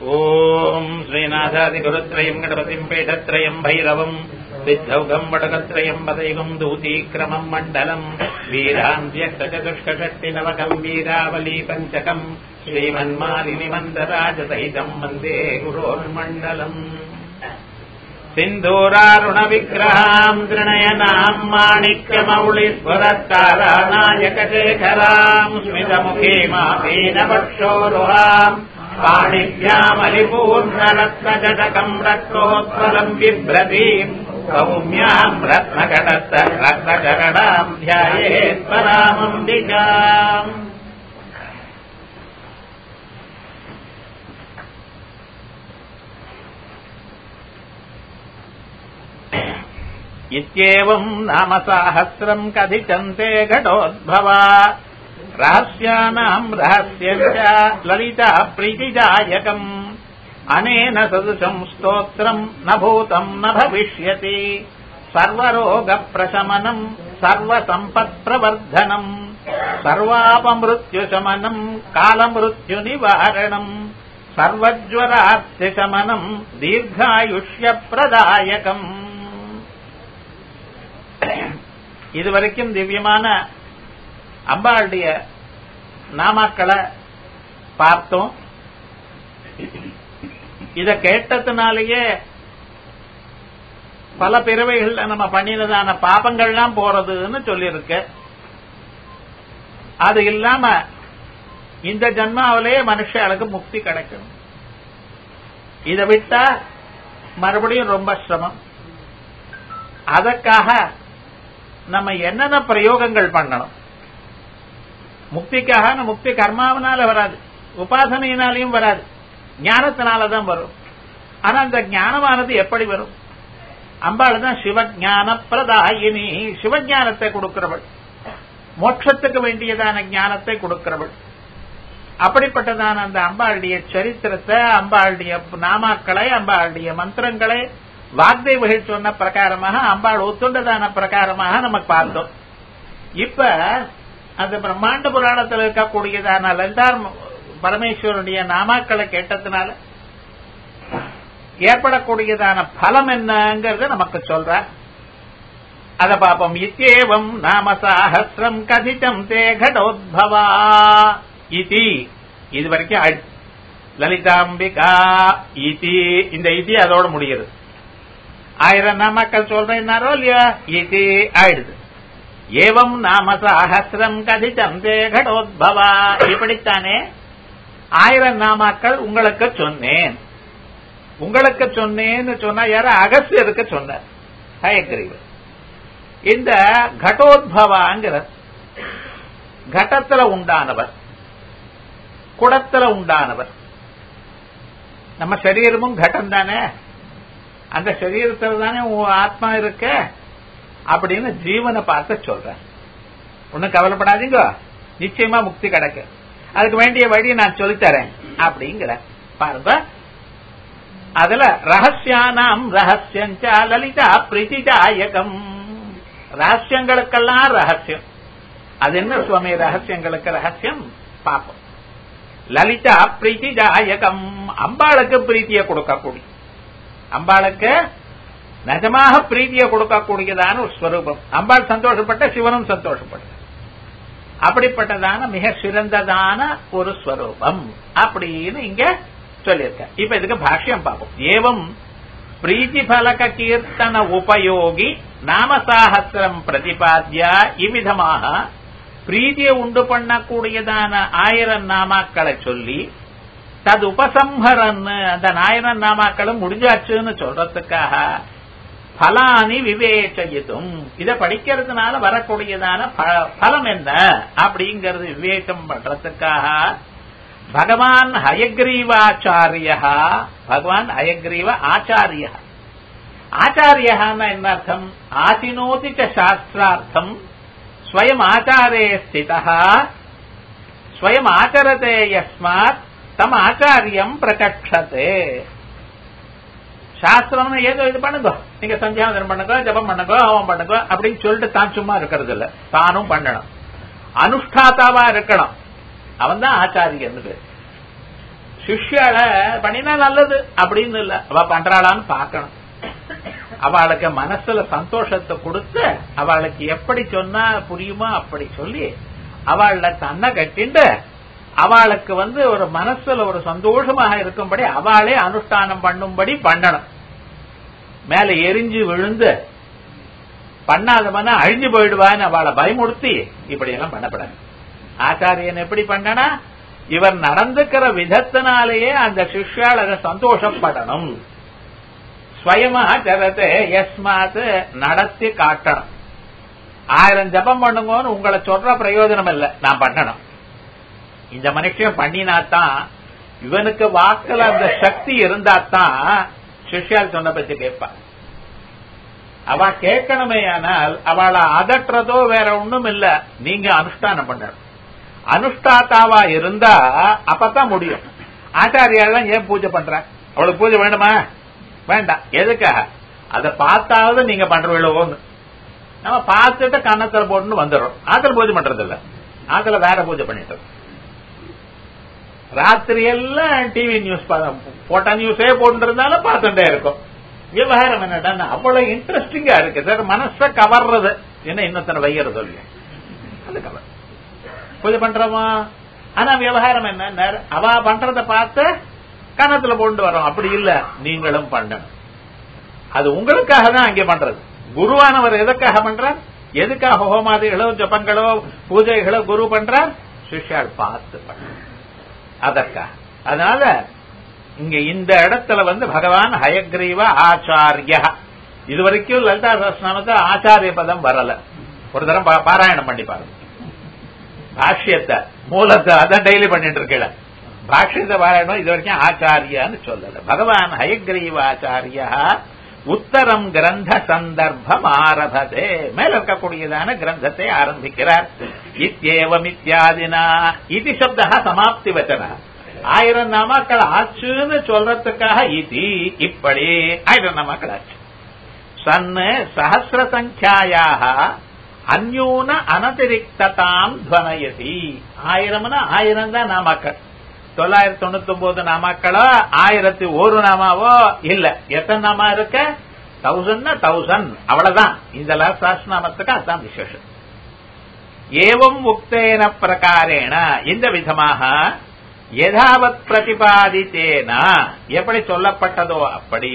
ॐ श्रीनाथादिगुरुत्रयम् गणपतिम् पीठत्रयम् भैरवम् सिद्धौघम् वडकत्रयम् पदैवम् दूतीक्रमम् मण्डलम् वीरान्त्यष्टचतुष्कषष्टिनवकम् वीरावली पञ्चकम् श्रीमन्मालिनिमन्दराजसहितम् वन्दे गुरोर्मण्डलम् सिन्धूरारुणविग्रहाम् तृणयनाम् माणिक्यमौलिस्वरत्तारानायकशेखराम् स्मितमुखीमापीनवक्षोरुहाम् पाणिभ्यामलिपूर्णरत्नजटकम् रक्तोत्पलम् बिभ्रतीम् सौम्याम् रत्नघटस्थ रत्नचरणाम् ध्यायेत्परामम्बिकाम् इत्येवम् नाम साहस्रम् कथितन्ते घटोद्भवा रहस्यानाम् रहस्यम् च ललिता प्रीतिदायकम् अनेन सदृशम् स्तोत्रम् न भूतम् न भविष्यति सर्वरोगप्रशमनम् सर्वसम्पत्प्रवर्धनम् सर्वापमृत्युशमनम् कालमृत्युनिवारणम् सर्वज्वरार्थिशमनम् தீர்காயுஷ்யப்பிரதாயகம் இதுவரைக்கும் திவ்யமான அம்பாளுடைய நாமாக்களை பார்த்தோம் இத கேட்டதுனாலேயே பல பிறவைகள்ல நம்ம பண்ணினதான பாபங்கள்லாம் போறதுன்னு சொல்லியிருக்க அது இல்லாம இந்த ஜன்மாவிலே மனுஷாளுக்கு முக்தி கிடைக்கும் இதை விட்டா மறுபடியும் ரொம்ப சிரமம் அதற்காக நம்ம என்னென்ன பிரயோகங்கள் பண்ணணும் முக்திக்காக முக்தி கர்மாவனால வராது உபாசனையினாலையும் வராது ஞானத்தினாலதான் வரும் ஆனா அந்த ஞானமானது எப்படி வரும் அம்பாள் தான் சிவஞான பிரதாயினி சிவஞானத்தை கொடுக்கிறவள் மோட்சத்துக்கு வேண்டியதான ஞானத்தை கொடுக்கிறவள் அப்படிப்பட்டதான அந்த அம்பாளுடைய சரித்திரத்தை அம்பாளுடைய நாமாக்களை அம்பாளுடைய மந்திரங்களை வாக்தேவர்கள் சொன்ன பிரகாரமாக அம்பாள் ஒத்துண்டதான பிரகாரமாக நமக்கு பார்த்தோம் இப்ப அந்த பிரம்மாண்ட புராணத்தில் இருக்கக்கூடியதான லலிதார் பரமேஸ்வரனுடைய நாமாக்களை கேட்டதுனால ஏற்படக்கூடியதான பலம் என்னங்கிறத நமக்கு சொல்ற அத பாப்போம் இத்தேவம் நாம சாஹசிரம் கதிதம் தே கடோத்பவா இதி இது வரைக்கும் லலிதாம்பிகா இதி இந்த இதி அதோட முடிகிறது ஆயிரம் நாமக்கள் சொல்றேன்னாரோ இல்லையா இது ஆயிடுது ஏவம் நாம சாஹசிரம் கதிதம் தே கடோத்பவா இப்படித்தானே ஆயிரம் நாமாக்கள் உங்களுக்கு சொன்னேன் உங்களுக்கு சொன்னேன்னு சொன்னா யார அகசியருக்கு சொன்னார் ஹயக்ரீவர் இந்த கடோத்பவாங்கிற கடத்துல உண்டானவர் குடத்துல உண்டானவர் நம்ம சரீரமும் கட்டம் தானே அந்த சரீரத்துல தானே உன் ஆத்மா இருக்க அப்படின்னு ஜீவனை பார்த்து சொல்றேன் ஒன்னும் கவலைப்படாதீங்க நிச்சயமா முக்தி கிடைக்கும் அதுக்கு வேண்டிய வழி நான் சொல்லித்தரேன் அப்படிங்கிற பாருங்க அதுல ரகசியானாம் ரகசியஞ்சா லலிதா பிரீதிதாயகம் ரகசியங்களுக்கெல்லாம் ரகசியம் அது என்ன சுவாமி ரகசியங்களுக்கு ரகசியம் பாப்போம் லலிதா பிரீதிதாயகம் அம்பாளுக்கு பிரீத்தியை கொடுக்கக்கூடிய அம்பாளுக்கு நிஜமாக பிரீதியை கொடுக்கக்கூடியதான ஒரு ஸ்வரூபம் அம்பாள் சந்தோஷப்பட்ட சிவனும் சந்தோஷப்பட்ட அப்படிப்பட்டதான மிக சிறந்ததான ஒரு ஸ்வரூபம் அப்படின்னு இங்க சொல்லியிருக்க இப்ப இதுக்கு பாஷ்யம் பார்ப்போம் ஏவம் பிரீத்தி பலக கீர்த்தன உபயோகி நாமசாகசிரம் பிரதிபாத்தியா இவ்விதமாக பிரீதியை உண்டு பண்ணக்கூடியதான ஆயிரம் நாமாக்களை சொல்லி தது உபசம்ஹரன் அந்த ஆயிரம் நாமாக்களும் முடிஞ்சாச்சுன்னு சொல்றதுக்காக பலானி விவேச்சயித்தும் இதை படிக்கிறதுனால வரக்கூடியதான பலம் என்ன அப்படிங்கறது விவேகம் பண்றதுக்காக பகவான் ஹயக்ரீவாச்சாரிய பகவான் ஹயக்ரீவ ஆச்சாரிய ஆச்சாரியான்னா என்ன அர்த்தம் ஆசினோதி சாஸ்திரார்த்தம் ஸ்வயம் ஆச்சாரே ஸ்திதா ஸ்வயம் ஆச்சரதே யஸ்மாத் தம் ஆச்சாரியம் பிரகட்சதே சாஸ்திரம்னு ஏதோ இது பண்ணுங்க நீங்க சந்தியாவதனம் பண்ணுங்க ஜபம் பண்ணுங்க ஹோமம் பண்ணுங்க அப்படின்னு சொல்லிட்டு தான் சும்மா இருக்கிறது இல்ல தானும் பண்ணணும் அனுஷ்டாதாவா இருக்கணும் அவன் தான் ஆச்சாரியன்னு பேர் சிஷ்யால பண்ணினா நல்லது அப்படின்னு இல்ல அவ பண்றாளான்னு பார்க்கணும் அவளுக்கு மனசுல சந்தோஷத்தை கொடுத்து அவளுக்கு எப்படி சொன்னா புரியுமோ அப்படி சொல்லி அவள தன்னை கட்டிண்டு அவளுக்கு வந்து ஒரு மனசுல ஒரு சந்தோஷமாக இருக்கும்படி அவளே அனுஷ்டானம் பண்ணும்படி பண்ணணும் மேல எரிஞ்சு விழுந்து பண்ணாதவன அழிஞ்சு போயிடுவான்னு அவளை பயமுறுத்தி இப்படி எல்லாம் பண்ணப்படாது ஆச்சாரியன் எப்படி பண்ணனா இவர் நடந்துக்கிற விதத்தினாலேயே அந்த சிஷ்யாளக சந்தோஷப்படணும் ஸ்வயமா ஜகத்தை எஸ்மாத் நடத்தி காட்டணும் ஆயிரம் ஜபம் பண்ணுங்கன்னு உங்களை சொல்ற பிரயோஜனம் இல்ல நான் பண்ணணும் இந்த மனுஷன் பண்ணினாத்தான் இவனுக்கு வாக்குல அந்த சக்தி இருந்தாத்தான் சிஷ்யால் சொன்ன பத்தி கேட்பான் அவ கேட்கணுமே ஆனால் அவளை அதட்டுறதோ வேற ஒண்ணும் இல்ல நீங்க அனுஷ்டானம் பண்ண அனுஷ்டாத்தாவா இருந்தா அப்பதான் முடியும் ஆச்சாரியாலாம் ஏன் பூஜை பண்ற அவளுக்கு பூஜை வேணுமா வேண்டாம் எதுக்காக அதை பார்த்தாவது நீங்க பண்றீங்களோன்னு நம்ம பார்த்துட்டு கன்னத்துல போட்டுன்னு வந்துடுறோம் ஆத்துல பூஜை பண்றது இல்ல ஆத்துல வேற பூஜை பண்ணிட்டு ராத்திரி எல்லாம் டிவி நியூஸ் போட்ட நியூஸே போட்டுருந்தாலும் பார்த்துட்டே இருக்கும் விவகாரம் என்னடா அவ்வளவு இன்ட்ரெஸ்டிங்கா இருக்கு சார் மனச கவர்றது என்ன இன்னொத்தனை வையறது இல்லையா அது கவர் பூஜை பண்றோமா ஆனா விவகாரம் என்ன அவ பண்றத பார்த்து கணத்துல கொண்டு வரோம் அப்படி இல்ல நீங்களும் பண்ணணும் அது உங்களுக்காக தான் அங்கே பண்றது குருவானவர் எதுக்காக பண்றார் எதுக்காக ஹோமாதிகளோ ஜபங்களோ பூஜைகளோ குரு பண்றார் சிஷ்யால் பார்த்து பண்ற அதற்காக அதனால இங்க இந்த இடத்துல வந்து பகவான் ஹயக்ரீவ ஆச்சாரிய இதுவரைக்கும் லலிதா சஹஸ்ரநாமத்தை ஆச்சாரிய பதம் வரல ஒரு தரம் பாராயணம் பண்ணி பாருங்க பாஷ்யத்தை மூலத்தை அதான் டெய்லி பண்ணிட்டு இருக்கல பாஷ்யத்தை பாராயணம் இது வரைக்கும் ஆச்சாரியான்னு சொல்லல பகவான் ஹயக்ரீவ ஆச்சாரியா உத்தரம் கிரந்த சந்தர்ப்பம் ஆரபதே மேல இருக்கக்கூடியதான கிரந்தத்தை ஆரம்பிக்கிறார் இத்தியேவம் இத்தியாதினா இது சப்தா சமாப்தி வச்சன ஆயிரம் நாமாக்கள் ஆச்சுன்னு சொல்றதுக்காக இது இப்படி ஆயிரம் நாமாக்கள் ஆச்சு சன்னு சஹசிர சங்கியாயாக அந்யூன அனதிரிக்ததாம் துவனயதி ஆயிரம்னா ஆயிரம் தான் நாமாக்கள் தொள்ளாயிரத்தி தொண்ணூத்தி ஒன்பது நாமாக்களோ ஆயிரத்தி ஒரு நாமாவோ இல்ல எத்தனை நாமா இருக்க தௌசண்ட்னா தௌசண்ட் அவ்வளவுதான் இந்த சாஸ்திரநாமத்துக்கு அதுதான் விசேஷம் ஏவம் உக்தேன பிரகாரேன இந்த விதமாக யதாவத் பிரதிபாதித்தேன எப்படி சொல்லப்பட்டதோ அப்படி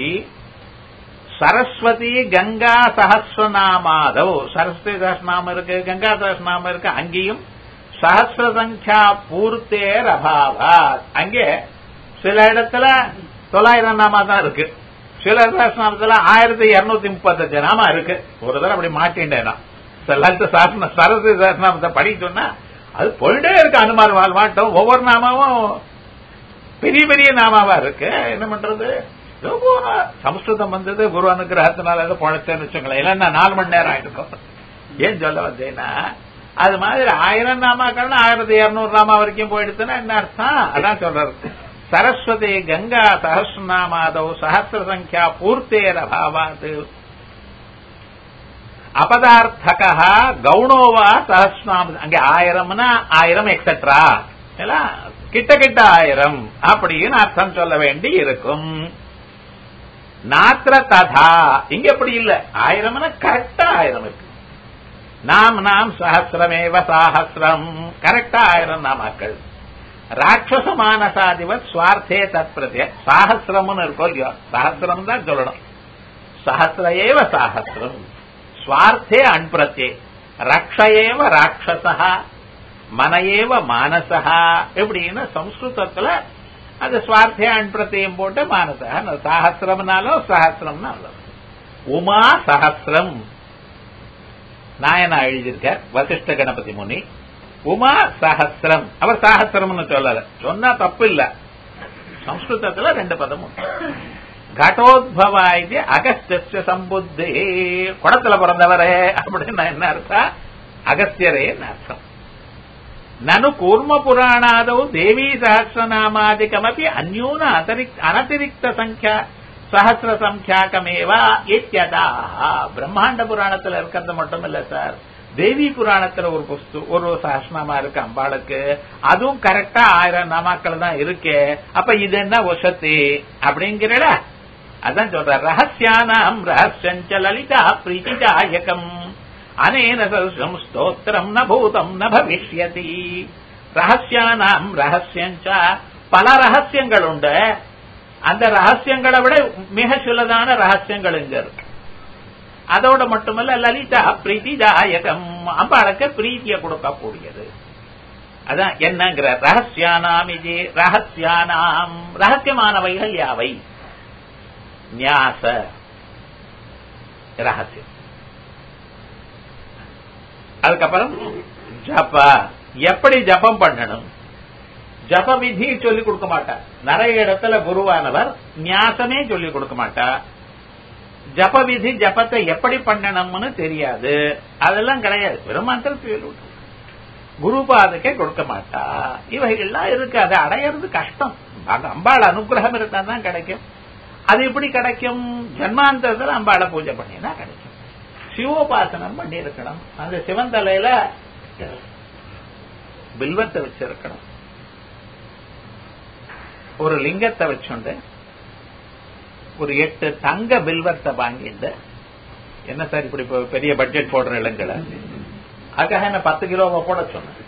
சரஸ்வதி கங்கா சஹசிரநாமாதவ் சரஸ்வதி சஹஸ்ரநாமம் இருக்கு கங்கா சஹஸ்ரநாமம் இருக்கு அங்கேயும் சஹசிர சங்கியா பூர்த்தேர் அபாவாத் அங்கே சில இடத்துல தொள்ளாயிரம் நாமா தான் இருக்கு சில சஹஸ்ரநாமத்துல ஆயிரத்தி இருநூத்தி முப்பத்தஞ்சு நாமா இருக்கு ஒரு தடவை அப்படி மாட்டின்றேன் லலித சாசன சரஸ்வதி சஹஸ்ரநாமத்தை படி சொன்னா அது போயிட்டே இருக்கு அனுமான் மாட்டோம் ஒவ்வொரு நாமாவும் பெரிய பெரிய நாமாவா இருக்கு என்ன பண்றது சமஸ்கிருதம் வந்தது குரு அனுகிரகத்தினால ஏதோ பொழைச்சேன்னு வச்சுங்களேன் இல்லைன்னா நாலு மணி நேரம் ஆயிருக்கும் ஏன் சொல்ல வந்தேன்னா அது மாதிரி ஆயிரம் நாமாக்கள்னா ஆயிரத்தி இருநூறு நாமா வரைக்கும் போயிடுச்சுன்னா என்ன அர்த்தம் அதான் சொல்றது சரஸ்வதி கங்கா சஹசிரநாமாதவ் சஹசிர சங்கியா பூர்த்தேர பாவாத் அபதார்த்தகா கவுனோவா சஹசிரநாம அங்க ஆயிரம்னா ஆயிரம் எக்ஸெட்ரா கிட்ட கிட்ட ஆயிரம் அப்படின்னு அர்த்தம் சொல்ல வேண்டி இருக்கும் நாத்திர ததா இங்க எப்படி இல்ல ஆயிரம்னா கரெக்டா ஆயிரம் இருக்கு நாம் நாம் சஹசிரமேவ சாஹசிரம் கரெக்டா ஆயிரம் நாமாக்கள் ராட்சச மானசாதிவத் சுவார்த்தே தத் பிரத்ய சாஹசிரம்னு இருக்கும் இல்லையோ சஹசிரம் தான் சொல்லணும் சஹசிர ஏவ சாஹசிரம் சுவார்த்தே அன்பிரத்யே ரக்ஷயேவ ராட்சசா மனையேவ மானசா எப்படின்னு சம்ஸ்கிருதத்துல அது சுவார்த்தே அன்பிரத்தியம் போட்டு மானசா சாஹசிரம்னாலும் சஹசிரம்னா உமா சஹசிரம் நாயனா எழுதியிருக்கார் வசிஷ்ட கணபதி முனி உமா சஹசிரம் அவர் சாகசிரம்னு சொல்லல சொன்னா தப்பு இல்ல சம்ஸ்கிருதத்துல ரெண்டு பதம் உண்டு கடோத்பவா இது அகஸ்திய சம்புத்தி குடத்துல பிறந்தவரே அப்படின்னு என்ன அர்த்தம் அகஸ்தியரே அர்த்தம் நனு கூர்ம புராணாதவு தேவி சஹசிரநாமாதிகமபி அந்யூன அனதிரிக்த சங்கியா சஹசிர சங்கியாக்கமேவா இத்தியதா பிரம்மாண்ட புராணத்துல இருக்கிறது மட்டும் இல்ல சார் தேவி புராணத்துல ஒரு புஸ்து ஒரு சாஸ்திரமா இருக்கு அம்பாளுக்கு அதுவும் கரெக்டா ஆயிரம் நாமாக்கள் தான் இருக்கே அப்ப இது என்ன வசத்து அப்படிங்கிறல அதான் சொல்ற ரகசியானாம் ரகசியஞ்ச லலிதா பிரீதிதாயகம் அனேன சதம் ஸ்தோத்திரம் ந பூதம் ந பவிஷ்யதி ரகசியானாம் ரகசியஞ்ச பல ரகசியங்கள் உண்டு அந்த ரகசியங்களை விட மிக சிலதான ரகசியங்கள் இங்க இருக்கு அதோட மட்டுமல்ல லலிதா பிரீதிதாயகம் அம்பாளுக்கு பிரீத்திய கொடுக்கக்கூடியது அதான் என்னங்கிற ரகசியானாம் இது ரகசியானாம் ரகசியமானவைகள் யாவை நியாச ரகசியம் அதுக்கப்புறம் ஜப எப்படி ஜபம் பண்ணணும் ஜப விதி சொல்லிக் கொடுக்க மாட்டார் நிறைய இடத்துல குருவானவர் நியாசமே சொல்லிக் கொடுக்க மாட்டார் ஜப விதி ஜபத்தை எப்படி பண்ணணும்னு தெரியாது அதெல்லாம் கிடையாது வெறும் மந்திரத்தை சொல்லி குரு பாதுக்கே கொடுக்க மாட்டா இவைகள்லாம் இருக்கு அதை அடையிறது கஷ்டம் அம்பாள் அனுகிரகம் இருந்தா தான் கிடைக்கும் அது எப்படி கிடைக்கும் ஜன்மாந்தரத்தில் அம்பாளை பூஜை பண்ணினா கிடைக்கும் சிவோபாசனம் பண்ணி இருக்கணும் அந்த சிவன் தலையில பில்வத்தை வச்சிருக்கணும் ஒரு லிங்கத்தை வச்சுண்டு ஒரு எட்டு தங்க பில்வத்தை வாங்கிட்டு என்ன சார் இப்படி பெரிய பட்ஜெட் போடுற இளங்களை அதுக்காக என்ன பத்து கிலோவை போட சொன்னேன்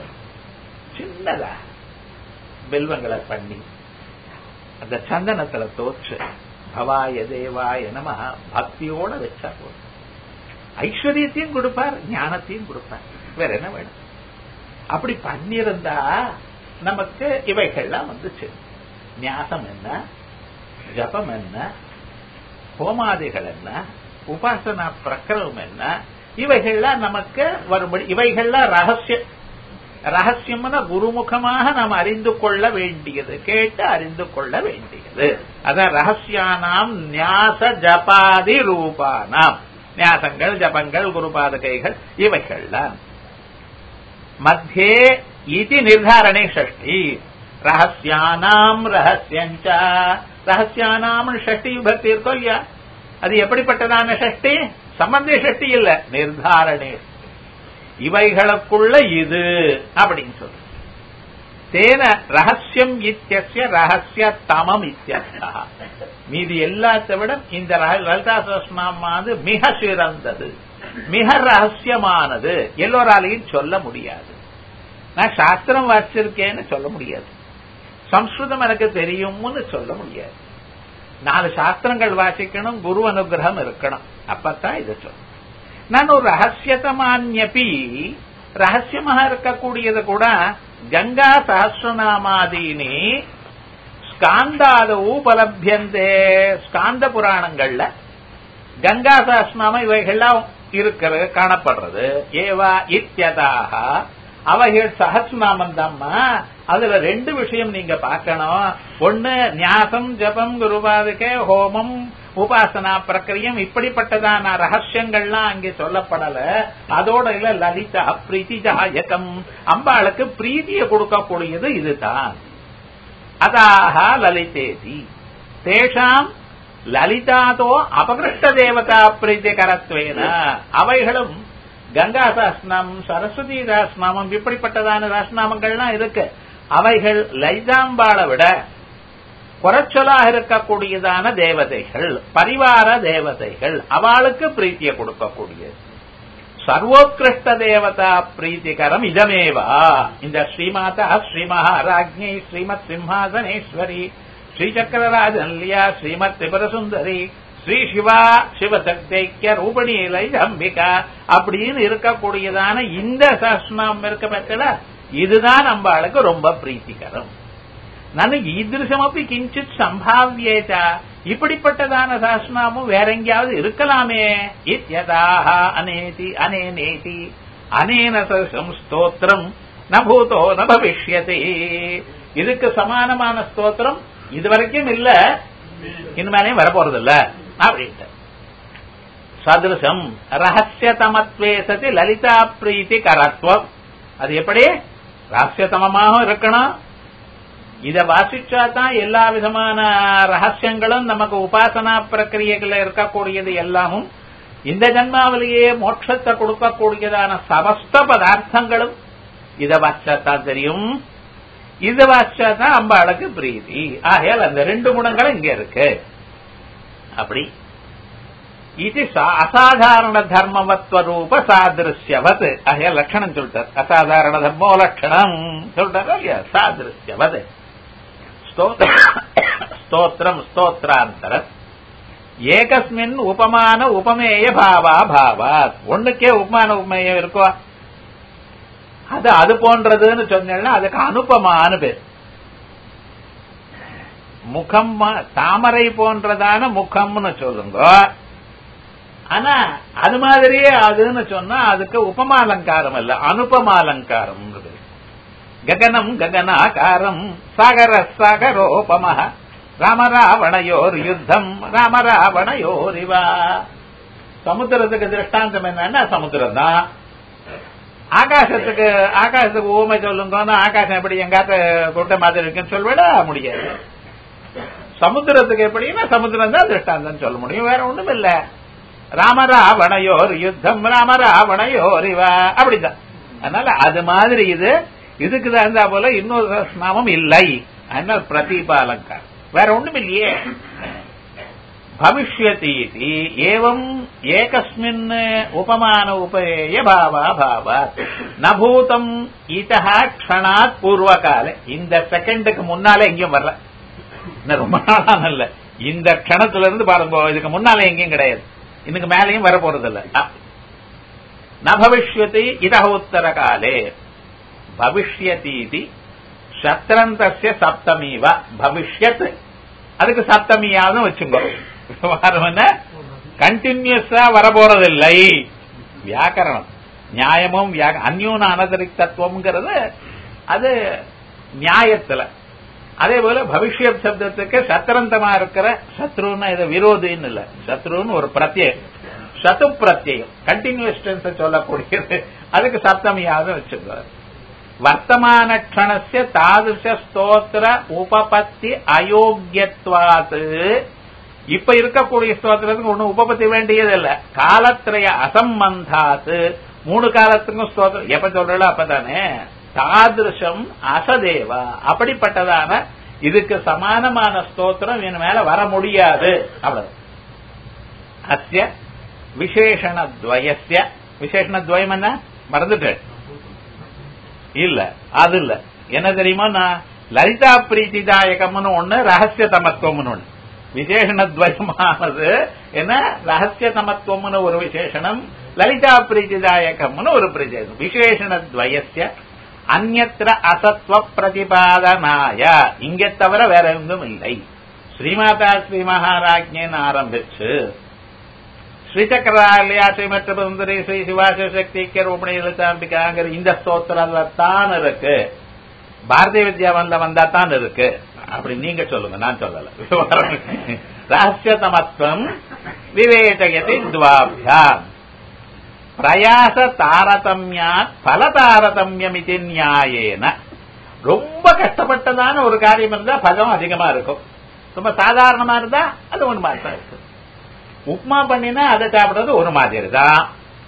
சின்னதா பில்வங்களை பண்ணி அந்த சந்தனத்துல தோற்று பவாய தேவாய நம பக்தியோட வச்சா போதும் ஐஸ்வர்யத்தையும் கொடுப்பார் ஞானத்தையும் கொடுப்பார் வேற என்ன வேணும் அப்படி பண்ணியிருந்தா நமக்கு இவைகள்லாம் வந்துச்சு ஞாசம் என்ன ஜபம் என்ன ஹோமாதிகள் என்ன உபாசனா பிரக்கிரமம் என்ன இவைகள்லாம் நமக்கு வரும்படி இவைகள்லாம் ரகசிய ரகசியம்னா குருமுகமாக நாம் அறிந்து கொள்ள வேண்டியது கேட்டு அறிந்து கொள்ள வேண்டியது அதான் ரகசியானாம் ஞாச ஜபாதி ரூபானாம் ஞாசங்கள் ஜபங்கள் குருபாதகைகள் இவைகள்லாம் மத்தியே இது நிர்தாரணே ஷஷ்டி ரகசியானாம் ரகசியஞ்ச ரகசியானாம் ஷஷ்டி விபக்தி இருக்கோ இல்லையா அது எப்படிப்பட்டதான ஷஷ்டி சம்பந்த ஷஷ்டி இல்ல நிர்தாரணே இவைகளுக்குள்ள இது அப்படின்னு சொல்லு தேன ரகசியம் இத்திய ரகசிய தமம் இத்தியர்த்தா மீதி எல்லாத்தை விட இந்த லலிதா சஹஸ்ரநாமானது மிக சிறந்தது மிக ரகசியமானது எல்லோராலையும் சொல்ல முடியாது நான் சாஸ்திரம் வாசிச்சிருக்கேன்னு சொல்ல முடியாது சம்ஸ்கிருதம் எனக்கு தெரியும்னு சொல்ல முடியாது நாலு சாஸ்திரங்கள் வாசிக்கணும் குரு அனுகிரகம் இருக்கணும் அப்பத்தான் இதை சொல்ல நான் ஒரு ரகசியதமான்யபி ரகசியமாக இருக்கக்கூடியது கூட கங்கா சஹசிரநாமாதீனி ஸ்காந்தாதவு உபலபியந்தே ஸ்காந்த புராணங்கள்ல கங்கா சஹஸ்ரநாமம் இவைகள்லாம் இருக்கிறது காணப்படுறது ஏவா இத்தியதாக அவைகள் சஹஸ்ரநாமம் தாம்மா அதுல ரெண்டு விஷயம் நீங்க பார்க்கணும் ஒண்ணு ஞாசம் ஜபம் குருபாதுகே ஹோமம் உபாசனா பிரக்கிரியம் இப்படிப்பட்டதான ரகசியங்கள்லாம் அங்கே சொல்லப்படல அதோட இல்ல லலிதா பிரீதிஜாயகம் அம்பாளுக்கு பிரீதியை கொடுக்கக்கூடியது இதுதான் அதாக லலிதேதி தேஷாம் லலிதாதோ அபகிருஷ்ட தேவதா பிரீத்திகரத்வேன அவைகளும் கங்கா சாஸ்நாமம் சரஸ்வதி தாஸ்நாமம் இப்படிப்பட்டதான தாஸ்நாமங்கள்லாம் இருக்கு அவைகள் லலிதாம்பாளை விட குறைச்சலாக இருக்கக்கூடியதான தேவதைகள் பரிவார தேவதைகள் அவளுக்கு பிரீத்தியை கொடுக்கக்கூடியது சர்வோத்கிருஷ்ட தேவதா பிரீத்திகரம் இதமேவா இந்த ஸ்ரீமாதா ஸ்ரீ மகாராஜ்ஞி ஸ்ரீமத் சிம்ஹாசனேஸ்வரி ஸ்ரீசக்கரராஜன்லியா ஸ்ரீமத் திபுரசுந்தரி ஸ்ரீ சிவா சிவசக்திக்க ரூபணி அம்பிகா அப்படின்னு இருக்கக்கூடியதான இந்த சஸ்நாம் இருக்க பட்சல இதுதான் அம்பாளுக்கு ரொம்ப பிரீத்திகரம் நான் ஈதிருஷமப்பி கிஞ்சித் சம்பாவியேச்சா இப்படிப்பட்டதான சாஸ்திரமும் வேற எங்கேயாவது இருக்கலாமே இத்யதாக அனேதி அனேனேதி அனேன ஸ்தோத்திரம் நபூதோ ந பவிஷ்யதி இதுக்கு சமானமான ஸ்தோத்திரம் இதுவரைக்கும் இல்ல இனிமேலே வரப்போறது இல்ல அப்படின்ட்டு சதிருஷம் ரகசியதமத்வே சதி லலிதா பிரீத்தி கரத்வம் அது எப்படி ரகசியதமமாக இருக்கணும் இத வாசிச்சா தான் எல்லா விதமான ரகசியங்களும் நமக்கு உபாசனா பிரக்கிரியைகள் இருக்கக்கூடியது எல்லாமும் இந்த ஜன்மாவிலேயே மோட்சத்தை கொடுக்கக்கூடியதான சமஸ்த பதார்த்தங்களும் இத வாச்சாத்தான் தெரியும் இது வாச்சாதான் அம்பாளுக்கு பிரீதி ஆகையால் அந்த ரெண்டு குணங்களும் இங்க இருக்கு அப்படி இது அசாதாரண தர்மவத்வ ரூப சாதிருஷ்யவத் ஆகிய லட்சணம் சொல்லிட்டார் அசாதாரண தர்மோ லட்சணம் சொல்றாரு இல்லையா சாதிருஷ்யவத் ஸ்தோத்திரம் ஸ்தோத்ராந்தர ஏகஸ்மின் உபமான உபமேய பாவா பாவாத் ஒண்ணுக்கே உபமான உபமேயம் இருக்கோ அது அது போன்றதுன்னு சொன்னா அதுக்கு அனுபமானு பேர் முகம் தாமரை போன்றதான முகம்னு சொல்லுங்க ஆனா அது மாதிரியே அதுன்னு சொன்னா அதுக்கு உபமாலங்காரம் அல்ல அனுபமாலங்காரம் ககனம் ககனாகாரம் சாகர சாகரோபம ராமராவணையோர் யுத்தம் ராமராவணையோரிவா சமுத்திரத்துக்கு திருஷ்டாந்தம் என்னன்னா சமுத்திரம் தான் ஆகாசத்துக்கு ஆகாசத்துக்கு ஊமை சொல்லுங்க ஆகாசம் எப்படி எங்காத்த கொட்ட மாதிரி இருக்குன்னு சொல்விட முடியாது சமுத்திரத்துக்கு எப்படின்னா சமுத்திரம் தான் திருஷ்டாந்தம் சொல்ல முடியும் வேற ஒண்ணும் இல்ல ராமராவணையோர் யுத்தம் ராமராவணையோர் இவா அப்படிதான் அதனால அது மாதிரி இது இதுக்கு தகுந்தா போல இன்னொரு நாமம் இல்லை அதனால பிரதீபாலங்கார் வேற ஒண்ணும் இல்லையே பவிஷ்யதி ஏவம் ஏகஸ்மின் உபமான உபேய பாவா பாவா நபூதம் இதா க்ஷணாத் பூர்வகால இந்த செகண்டுக்கு முன்னாலே எங்கேயும் வரல இன்னும் ரொம்ப நாளான இல்ல இந்த க்ஷணத்துல இருந்து பாருங்க இதுக்கு முன்னாலே எங்கேயும் கிடையாது இதுக்கு மேலேயும் வர போறது இல்ல நபவிஷ்யதி இத உத்தர காலே பவிஷ்யதி சத்திரந்தசிய சப்தமீவ பவிஷ்யத் அதுக்கு சப்தமியாவது வச்சுக்கோ விவகாரம் என்ன கண்டினியூஸா வரப்போறதில்லை வியாக்கரணம் நியாயமும் அந்யூன அனதரிக்தத்துவம்ங்கிறது அது நியாயத்துல அதே போல பவிஷ்யத் சப்தத்துக்கு சத்திரந்தமா இருக்கிற சத்ருன்னு இது விரோதின்னு இல்ல சத்ருன்னு ஒரு பிரத்யம் சத்து பிரத்யம் கண்டினியூஸ் டென்ஸ் சொல்லக்கூடியது அதுக்கு சப்தமியாவது வச்சுக்கோ வர்த்தமான க்ஷணஸ்ய தாதுஷ ஸ்தோத்திர உபபத்தி அயோக்கியத்வாத்து இப்ப இருக்கக்கூடிய ஸ்தோத்திரத்துக்கு ஒண்ணு உபபத்தி வேண்டியது இல்ல காலத்திரைய அசம்பந்தாத்து மூணு காலத்துக்கும் ஸ்தோத்திரம் எப்ப சொல்றல அப்பதானே தாதிருஷம் அசதேவா அப்படிப்பட்டதான இதுக்கு சமானமான ஸ்தோத்திரம் இவன் மேல வர முடியாது அவ்வளவு அஸ்ய விசேஷணத்வயஸ்ய விசேஷணத்வயம் என்ன மறந்துட்டு இல்ல அது இல்ல என்ன தெரியுமா நான் லலிதா பிரீத்திதாயகம்னு ஒண்ணு ரகசிய தமத்துவம்னு ஒண்ணு விசேஷணத்வயமானது என்ன ரகசிய தமத்துவம்னு ஒரு விசேஷனம் லலிதா பிரீத்திதாயகம்னு ஒரு பிரதேசம் விசேஷணத்வயசிய அந்நத்திர அசத்வ பிரதிபாதனாய இங்க தவிர வேற எங்கும் இல்லை ஸ்ரீமாதா ஸ்ரீ மகாராஜ்யன்னு ஆரம்பிச்சு ஸ்ரீசக்கராலயா ஸ்ரீமற்ற சுந்தரி ஸ்ரீ சிவாச சக்தி ரூபணி லலிதாம்பிகாங்கிற இந்த ஸ்தோத்திரம்ல தான் இருக்கு பாரதிய வித்யாவன்ல வந்தா தான் இருக்கு அப்படி நீங்க சொல்லுங்க நான் சொல்லல ரகசியதமத்துவம் விவேச்சயத்தை துவாபியாம் பிரயாச தாரதமியாத் பல தாரதமியம் இது நியாயேன ரொம்ப கஷ்டப்பட்டதான ஒரு காரியம் இருந்தா பலம் அதிகமா இருக்கும் ரொம்ப சாதாரணமா இருந்தா அது ஒன்று மாதிரி தான் இருக்கும் உப்மா பண்ணினா அதை சாப்பிடுறது ஒரு மாதிரி தான்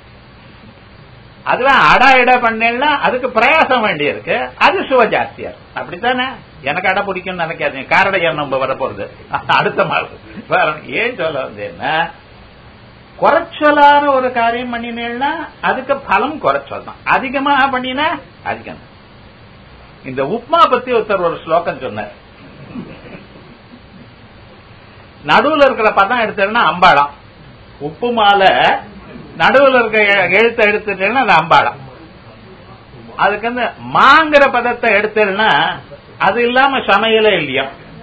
அதுவே அடா இட பண்ணா அதுக்கு பிரயாசம் வேண்டி இருக்கு அது சுவ ஜாஸ்தியா இருக்கு அப்படித்தானே எனக்கு அடை பிடிக்கும்னு நினைக்காதீங்க காரடை எண்ணம் வர போறது அடுத்த மாதம் ஏன் சொல்ல வந்தேன்னா குறைச்சலான ஒரு காரியம் பண்ணினேன்னா அதுக்கு பலம் குறைச்சல் தான் அதிகமாக பண்ணினா அதிகம் இந்த உப்மா பத்தி ஒருத்தர் ஒரு ஸ்லோகம் சொன்னார் நடுவுல இருக்கிற பதம் எடுத்தேன்னா அம்பாளம் உப்பு மாலை நடுவுல இருக்க எழுத்த எடுத்துட்டேன்னா அது அம்பாளம் அதுக்கு வந்து மாங்கிற பதத்தை எடுத்தேன்னா அது இல்லாம சமையலே இல்லையா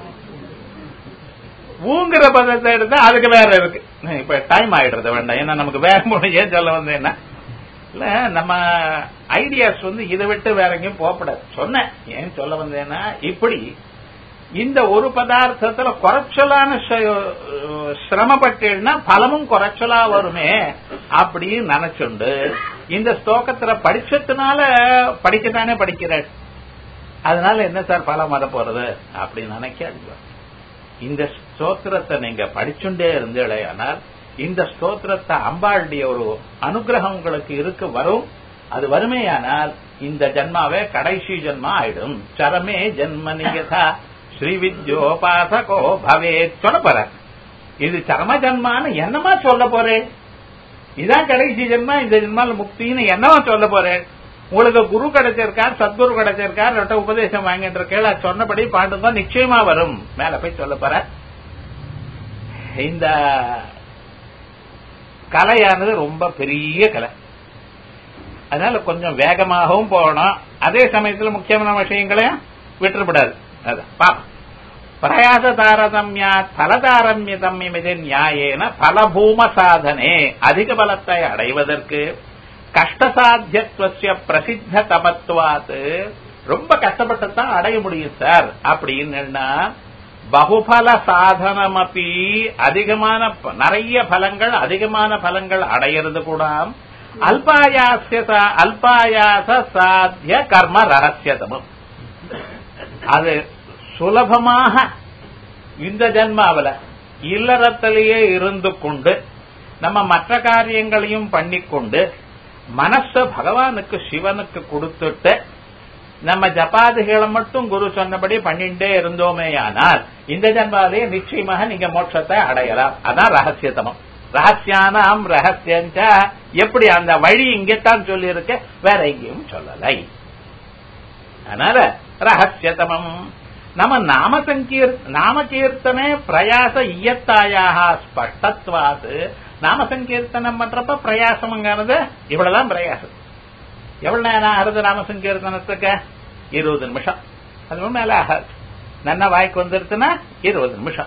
ஊங்கிற பதத்தை எடுத்தா அதுக்கு வேற இருக்கு இப்ப டைம் ஆயிடுறது வேண்டாம் ஏன்னா நமக்கு வேற மூணு ஏன் சொல்ல வந்தேன்னா இல்ல நம்ம ஐடியாஸ் வந்து இதை விட்டு வேற எங்கேயும் போகப்படாது சொன்னேன் ஏன் சொல்ல வந்தேன்னா இப்படி இந்த ஒரு பதார்த்தத்துல குறைச்சலான சிரமப்பட்டேன்னா பலமும் குறைச்சலா வருமே அப்படின்னு நினைச்சுண்டு இந்த ஸ்லோகத்துல படிச்சதுனால படிக்கத்தானே படிக்கிறார் அதனால என்ன சார் பலம் வர போறது அப்படின்னு நினைக்காதீங்க இந்த ஸ்தோத்திரத்தை நீங்க படிச்சுட்டே இருந்தீங்களேயானால் இந்த ஸ்தோத்திரத்தை அம்பாளுடைய ஒரு அனுகிரகம் உங்களுக்கு இருக்கு வரும் அது வறுமையானால் இந்த ஜன்மாவே கடைசி ஜன்மா ஆயிடும் சரமே ஜென்ம நியதா ஸ்ரீ வித்யோபாசகோ பவே சொல்ல போற இது சரம ஜன்மான்னு என்னமா சொல்ல போறேன் இதான் கடைசி ஜென்மா இந்த ஜென்மால முக்தின்னு என்னவா சொல்ல போறேன் உங்களுக்கு குரு கிடைச்சிருக்கார் சத்குரு கிடைச்சிருக்கார் ரெட்ட உபதேசம் வாங்கிட்டு இருக்கேள் அது சொன்னபடி பாண்டுங்க நிச்சயமா வரும் மேல போய் சொல்ல போற இந்த கலையானது ரொம்ப பெரிய கலை அதனால கொஞ்சம் வேகமாகவும் போகணும் அதே சமயத்துல முக்கியமான விஷயங்களையும் விட்டுறப்படாது அதான் பாப்போம் பிரயாச தாரதமியா பலதாரமியதம்யமிது நியாயேன பலபூம சாதனே அதிக பலத்தை அடைவதற்கு கஷ்டசாத்தியத்துவசிய பிரசித்த தபத்துவாத்து ரொம்ப கஷ்டப்பட்டு தான் அடைய முடியும் சார் அப்படின்னு பகுபல சாதனம் அப்படி அதிகமான நிறைய பலங்கள் அதிகமான பலங்கள் அடையிறது கூட அல்பாயாசிய அல்பாயாச சாத்திய கர்ம ரகசியதமும் அது சுலபமாக இந்த ஜன்மாவில இல்லறத்திலேயே இருந்து கொண்டு நம்ம மற்ற காரியங்களையும் பண்ணிக்கொண்டு மனச பகவானுக்கு சிவனுக்கு கொடுத்துட்டு நம்ம ஜபாதிகளை மட்டும் குரு சொன்னபடி பண்ணிட்டே இருந்தோமேயானால் இந்த ஜன்மாவிலேயே நிச்சயமாக நீங்க மோட்சத்தை அடையலாம் அதான் ரகசியத்தமம் ரகசியானாம் ரகசியஞ்ச எப்படி அந்த வழி இங்கத்தான் சொல்லி இருக்க வேற எங்கேயும் சொல்லலை அதனால ரகசியதமம் நம்ம நாம சங்கீர் நாம கீர்த்தனே பிரயாச இயத்தாயாக ஸ்பஷ்டத்வாது நாம சங்கீர்த்தனம் பண்றப்ப பிரயாசம்ங்கிறது இவ்வளவுதான் பிரயாசம் எவ்வளவு நேரம் ஆகுது நாம சங்கீர்த்தனத்துக்கு இருபது நிமிஷம் அது மேல ஆகாது நன்ன வாய்க்கு வந்துருச்சுன்னா இருபது நிமிஷம்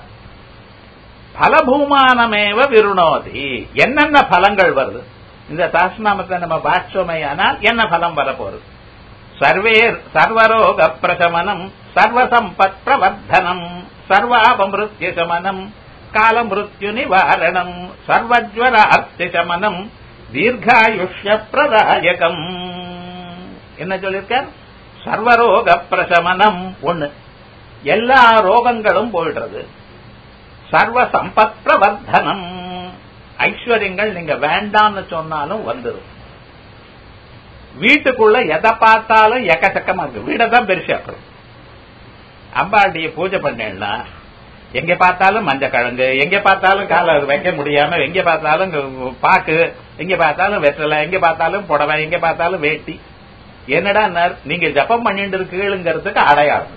பலபூமானமேவ விருணோதி என்னென்ன பலங்கள் வருது இந்த சாஸ்நாமத்தை நம்ம பாட்சோமையானால் என்ன பலம் வரப்போகுது சர்வே சர்வரோக பிரசமனம் சர்வசம்பத் பிரவர்த்தனம் சர்வாபமிருத்திய சமனம் காலமிருத்யு நிவாரணம் சர்வஜ்வர அர்த்தி சமனம் தீர்காயுஷ்ய பிரதாயகம் என்ன சொல்லியிருக்கார் சர்வரோக பிரசமனம் ஒண்ணு எல்லா ரோகங்களும் போயிடுறது சர்வ சம்பத் பிரவர்த்தனம் ஐஸ்வர்யங்கள் நீங்க வேண்டாம்னு சொன்னாலும் வந்துடும் வீட்டுக்குள்ள எதை பார்த்தாலும் எக்கச்சக்கமா இருக்கு வீடை தான் பெருசாக்கணும் அம்பாண்டிய பூஜை பண்ணேன்னா எங்க பார்த்தாலும் மஞ்சள் கிழங்கு எங்க பார்த்தாலும் காலை வைக்க முடியாம எங்க பார்த்தாலும் பாக்கு எங்க பார்த்தாலும் வெற்றலை எங்க பார்த்தாலும் புடவை எங்க பார்த்தாலும் வேட்டி என்னடா நீங்க ஜப்பம் பண்ணிட்டு இருக்கீங்கிறதுக்கு அடையாளம்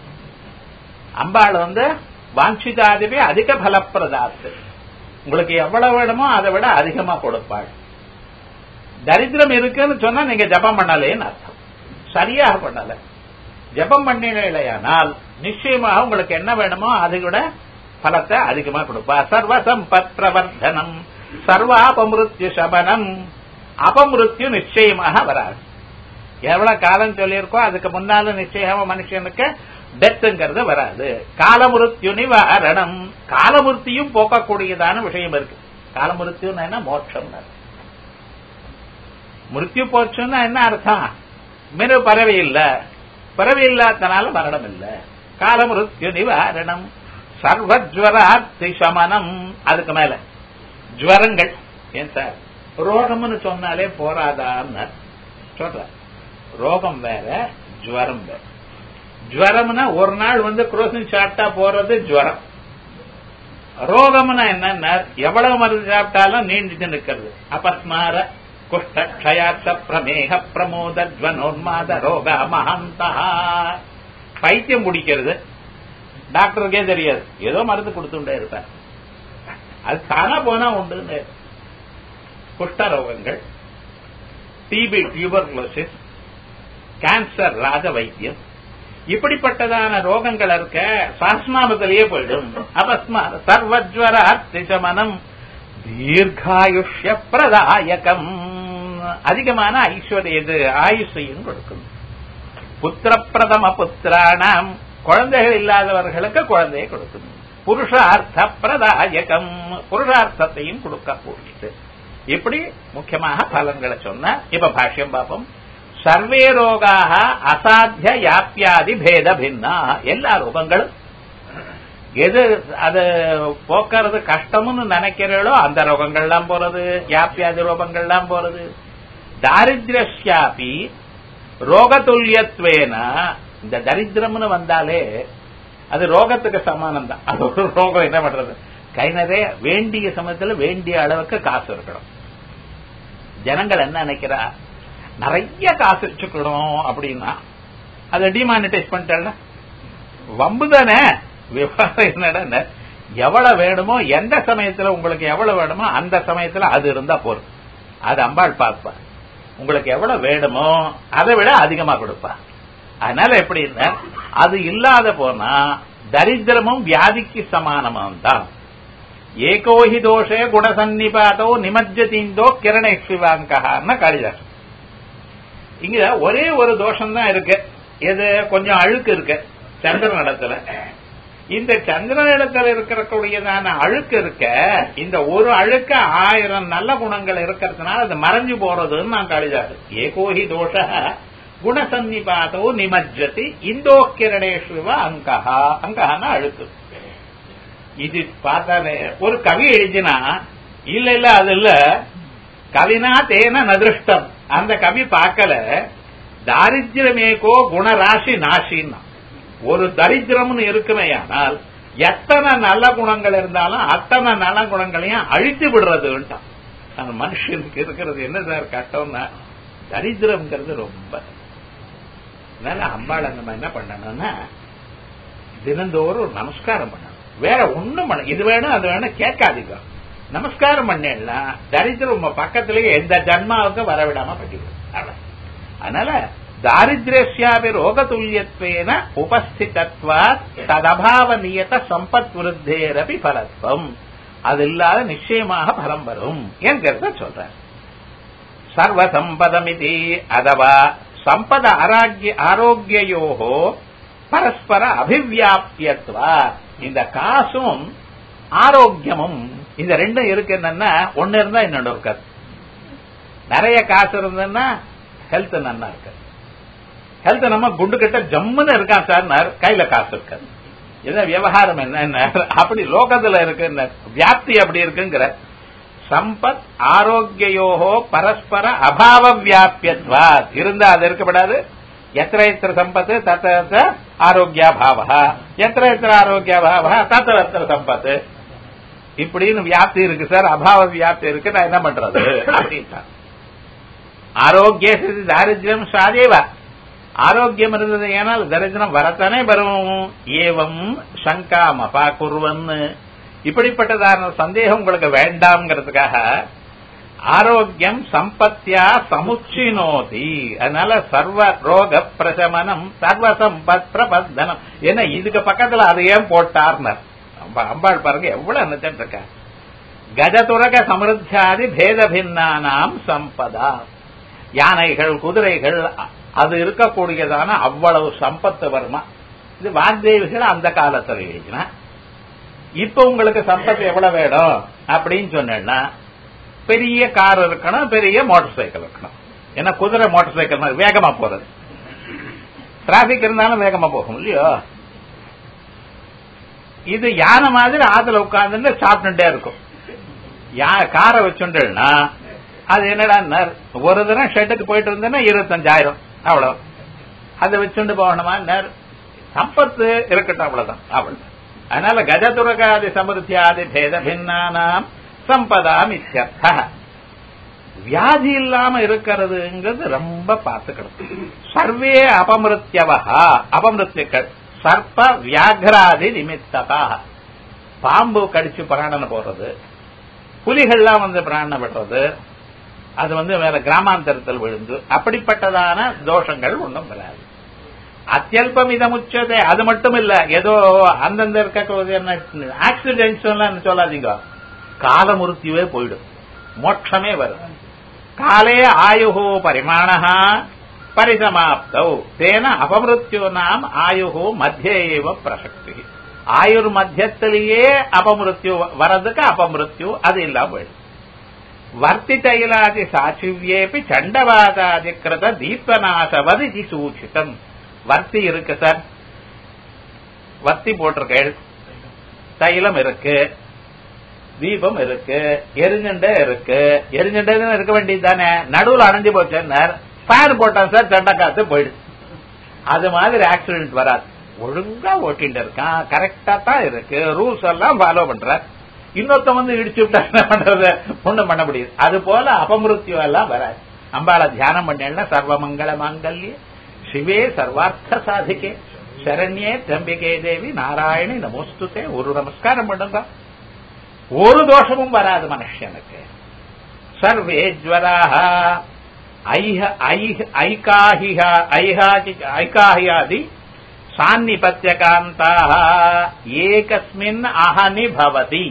அம்பாள் வந்து வாஞ்சிதாதிபி அதிக பலப்பிரதாத்து உங்களுக்கு எவ்வளவு வேணுமோ அதை விட அதிகமா கொடுப்பாள் தரித்திரம் இருக்குன்னு சொன்னா நீங்க ஜபம் பண்ணலேன்னு அர்த்தம் சரியாக பண்ணல ஜபம் பண்ணினால் நிச்சயமாக உங்களுக்கு என்ன வேணுமோ அதை விட பலத்தை அதிகமா கொடுப்பா சர்வ சம்பத் பிரவர்த்தனம் சர்வாபமிருத்திய சபனம் அபமிருத்திய நிச்சயமாக வராது எவ்வளவு காலம் சொல்லியிருக்கோ அதுக்கு முன்னால நிச்சயமா மனுஷனுக்கு டெத்துங்கிறது வராது காலமுருத்தியு நிவாரணம் காலமுருத்தியும் போக்கக்கூடியதான விஷயம் இருக்கு காலமுருத்தியும் என்ன மோட்சம் மிருத்யு போச்சுன்னா என்ன அர்த்தம் மிரு பறவை இல்ல பறவை இல்லாதனால மரணம் இல்ல காலமிருத்யு நிவாரணம் சர்வஜ்வரார்த்தி சமனம் அதுக்கு மேல ஜுவரங்கள் ஏன் சார் ரோகம்னு சொன்னாலே போராதான்னு சொல்ற ரோகம் வேற ஜுவரம் வேற ஜுவரம்னா ஒரு நாள் வந்து குரோசின் சாப்பிட்டா போறது ஜுவரம் ரோகம்னா என்னன்னா எவ்வளவு மருந்து சாப்பிட்டாலும் நீண்டுட்டு நிக்கிறது அபஸ்மார குஷ்ட க்ஷயார்த்த பிரமேக பிரமோத ஜுவனோன்மாத ரோக மகந்தா பைத்தியம் முடிக்கிறது டாக்டருக்கே தெரியாது ஏதோ மருந்து கொடுத்துட்டே இருப்பார் அது தானா போனா உண்டு குஷ்ட ரோகங்கள் டிபி டியூபர்குலோசிஸ் கேன்சர் ராஜ வைத்தியம் இப்படிப்பட்டதான ரோகங்கள் இருக்க சாஸ்நாமத்திலேயே போயிடும் அபஸ்மா சர்வஜ்வர திசமனம் தீர்காயுஷ்ய பிரதாயகம் அதிகமான ஐஸ்வர்ய இது ஆயுஷையும் கொடுக்கும் புத்திரப்பிரதம புத்திரானாம் குழந்தைகள் இல்லாதவர்களுக்கு குழந்தையை கொடுக்கும் புருஷார்த்த பிரதாயகம் புருஷார்த்தத்தையும் கொடுக்கக்கூடியது இப்படி முக்கியமாக பலன்களை சொன்ன இப்ப பாஷ்யம் பார்ப்போம் சர்வே ரோகாக அசாத்திய யாப்பியாதி பேத பின்னா எல்லா ரோகங்களும் எது அது போக்குறது கஷ்டம்னு நினைக்கிறீங்களோ அந்த ரோகங்கள்லாம் போறது வியாபியாதி ரோகங்கள்லாம் போறது தாரித்ரஸ்யாபி ரோகதுல்யத்வேன இந்த தரித்திரம்னு வந்தாலே அது ரோகத்துக்கு சமானம் தான் அது ஒரு ரோகம் என்ன பண்றது கை நிறைய வேண்டிய சமயத்துல வேண்டிய அளவுக்கு காசு இருக்கணும் ஜனங்கள் என்ன நினைக்கிறா நிறைய காசு வச்சுக்கணும் அப்படின்னா அதை டிமானிட்டைஸ் பண்ணிட்டா வம்பு தானே விவகாரம் என்னடா எவ்வளவு வேணுமோ எந்த சமயத்துல உங்களுக்கு எவ்வளவு வேணுமோ அந்த சமயத்துல அது இருந்தா போதும் அது அம்பாள் பார்ப்பா உங்களுக்கு எவ்வளவு வேணுமோ அதை விட அதிகமா கொடுப்பா அதனால எப்படின்னா அது இல்லாத போனா தரித்திரமும் வியாதிக்கு சமானமும் தான் ஏகோஹி தோஷே குணசன்னிபாதோ நிமஜ்ஜதீந்தோ கிரணை சிவாங்கன்னு காளிதாசன் இங்க ஒரே ஒரு தோஷம் தான் இருக்கு எது கொஞ்சம் அழுக்கு இருக்கு சந்திரன் இடத்துல இந்த சந்திரன் இடத்துல இருக்கக்கூடியதான அழுக்கு இருக்க இந்த ஒரு அழுக்க ஆயிரம் நல்ல குணங்கள் இருக்கிறதுனால அது மறைஞ்சு போறதுன்னு நான் காளிதாசு ஏகோஹி தோஷ குணசன்னிபாதோ நிமஜ்ஜதி இந்தோ கிரணேஸ்வ அங்கஹா அங்கஹான்னா அழுக்கு இது பார்த்தாலே ஒரு கவி எழுதினா இல்ல இல்ல அது இல்ல கவினா தேன நதிருஷ்டம் அந்த கவி பார்க்கல தாரித்யமேகோ குணராசி நாசின்னா ஒரு தரித்திரம்னு இருக்குமே ஆனால் எத்தனை நல்ல குணங்கள் இருந்தாலும் அத்தனை நல்ல குணங்களையும் அழித்து விடுறதுன்ட்டான் அந்த மனுஷனுக்கு இருக்கிறது என்ன சார் கஷ்டம்னா தரித்திரம்ங்கிறது ரொம்ப அதனால அம்பாள் நம்ம என்ன பண்ணணும்னா தினந்தோறும் ஒரு நமஸ்காரம் பண்ணணும் வேற ஒண்ணும் பண்ண இது வேணும் அது வேணும் கேட்காதீங்க நமஸ்காரம் பண்ணேன்னா தரித்திரம் உங்க பக்கத்திலேயே எந்த ஜன்மாவுக்கும் வரவிடாம பண்ணிவிடும் அவ்வளவு அதனால தாரித்ரஸ்யாபி ரோகதுல்யத்வேன உபஸ்திதத்வா ததபாவ நியத சம்பத் விருத்தேரபி பலத்வம் அது இல்லாத நிச்சயமாக பலம் வரும் என்கிறத சொல்ற சர்வசம்பதமிதி அதவா சம்பத ஆரோக்கிய ஆரோக்கியோகோ பரஸ்பர அபிவியாப்தியத்வா இந்த காசும் ஆரோக்கியமும் இந்த ரெண்டும் இருக்கு என்னன்னா ஒன்னு இருந்தா இன்னொன்று இருக்காது நிறைய காசு இருந்ததுன்னா ஹெல்த் நல்லா இருக்காது ஹெல்த் நம்ம குண்டு கட்ட ஜம்முன்னு இருக்கான் சார் கையில காசு இருக்காது இதான் விவகாரம் என்ன அப்படி லோகத்துல இருக்கு வியாப்தி அப்படி இருக்குங்கிற சம்பத் ஆரோக்கியோகோ பரஸ்பர அபாவ வியாபியத்வா இருந்தா அது இருக்கப்படாது எத்திர எத்திர சம்பத்து தத்த ஆரோக்கியா பாவா எத்திர எத்திர ஆரோக்கியா பாவா தத்த எத்திர சம்பத்து இப்படின்னு வியாப்தி இருக்கு சார் அபாவ வியாப்தி இருக்கு நான் என்ன பண்றது அப்படின்ட்டா ஆரோக்கிய தாரித்யம் சாதேவா ஆரோக்கியம் இருந்தது ஏனால் தரித்திரம் வரத்தானே வரும் ஏவம் சங்கா மபா குருவன்னு இப்படிப்பட்டதான சந்தேகம் உங்களுக்கு வேண்டாம்ங்கிறதுக்காக ஆரோக்கியம் சம்பத்தியா சமுச்சினோதி அதனால சர்வ ரோக பிரசமனம் சர்வ சம்பத் பிரபந்தனம் ஏன்னா இதுக்கு பக்கத்துல அதை ஏன் போட்டார்னர் அம்பாள் பாருங்க எவ்வளவு நினைச்சிட்டு இருக்க கஜதுரக சமிருத்தியாதி பேத பின்னானாம் சம்பதா யானைகள் குதிரைகள் அது இருக்கக்கூடியதான அவ்வளவு சம்பத்து வருமா இது வாக்தேவிகள் அந்த காலத்துல எழுதினா இப்ப உங்களுக்கு சம்பத்து எவ்வளவு வேணும் அப்படின்னு சொன்னா பெரிய கார் இருக்கணும் பெரிய மோட்டார் சைக்கிள் இருக்கணும் ஏன்னா குதிரை மோட்டார் சைக்கிள் மாதிரி வேகமா போறது டிராபிக் இருந்தாலும் வேகமா போகும் இல்லையோ இது யானை மாதிரி ஆத்துல உட்கார்ந்து சாப்பிட்டுட்டே இருக்கும் காரை வச்சுட்டேன்னா அது என்னடா ஒரு தினம் ஷெட்டுக்கு போயிட்டு இருந்தேன்னா இருபத்தஞ்சாயிரம் அவ்வளவு அதை வச்சுட்டு போகணுமா சம்பத்து இருக்கட்டும் அவ்வளவுதான் அவ்வளவு அதனால கஜதுரகாதி சமிருத்தியாதி பேத பின்னானாம் சம்பதாம் இத்தியர்த்த வியாதி இல்லாம இருக்கிறதுங்கிறது ரொம்ப பார்த்துக்கணும் சர்வே அபமிருத்தியவகா அபமிருத்தியக்கள் சர்ப்ப வியாகராதி நிமித்தகா பாம்பு கடிச்சு பிராணனை போடுறது புலிகள்லாம் வந்து பிராணனை விடுறது அது வந்து வேற கிராமாந்தரத்தில் விழுந்து அப்படிப்பட்டதான தோஷங்கள் ஒன்றும் வராது அத்தியல்பம் இதமுச்சதே அது மட்டும் இல்ல ஏதோ அந்தந்த இருக்க ஆக்சிடென்ட்ஸ் எல்லாம் சொல்லாதீங்க காலமுருத்தியே போயிடும் மோட்சமே வரும் காலே ஆயுகோ பரிமாணா பரிசமாப்தௌ தேன அபமிருத்தியோ நாம் ஆயுகோ மத்திய பிரசக்தி ஆயுர் மத்தியத்திலேயே அபமிருத்தியு வரதுக்கு அபமிருத்தியு அது இல்லாம போயிடும் வர்த்தி தைலாதி சாட்சிவியேபி சண்டவாதாதி கிருத தீபநாசவது இது சூச்சிதம் வர்த்தி இருக்கு சார் வர்த்தி போட்டிருக்கேள் தைலம் இருக்கு தீபம் இருக்கு எரிஞ்சண்டே இருக்கு எரிஞ்சண்டே இருக்க வேண்டியது தானே நடுவுல அணைஞ்சு போச்சுன்னார் ஃபேன் போட்டான் சார் சண்டை காத்து போயிடுது அது மாதிரி ஆக்சிடென்ட் வராது ஒழுங்கா ஓட்டிட்டு இருக்கான் கரெக்டா தான் இருக்கு ரூல்ஸ் எல்லாம் ஃபாலோ பண்ற இன்னொருத்த வந்து இடிச்சு விட்டா என்ன பண்றது ஒண்ணும் பண்ண முடியாது அது போல அபமிருத்தியம் எல்லாம் வராது அம்பாளை தியானம் பண்ணேன்னா சர்வமங்கள மாங்கல்ய சிவே சர்வார்த்த சாதிக்கே சரண்யே தம்பிகே தேவி நாராயணி நமோஸ்துதே ஒரு நமஸ்காரம் பண்ணுங்க ஒரு தோஷமும் வராது மனுஷனுக்கு சர்வே ஜ்வராக ஐஹ ஐஹ ஐகாஹிஹ ஐஹாதி ஐகாஹியாதி சாநிபத்தியகாந்தாக ஏகஸ்மின் அஹனி பவதி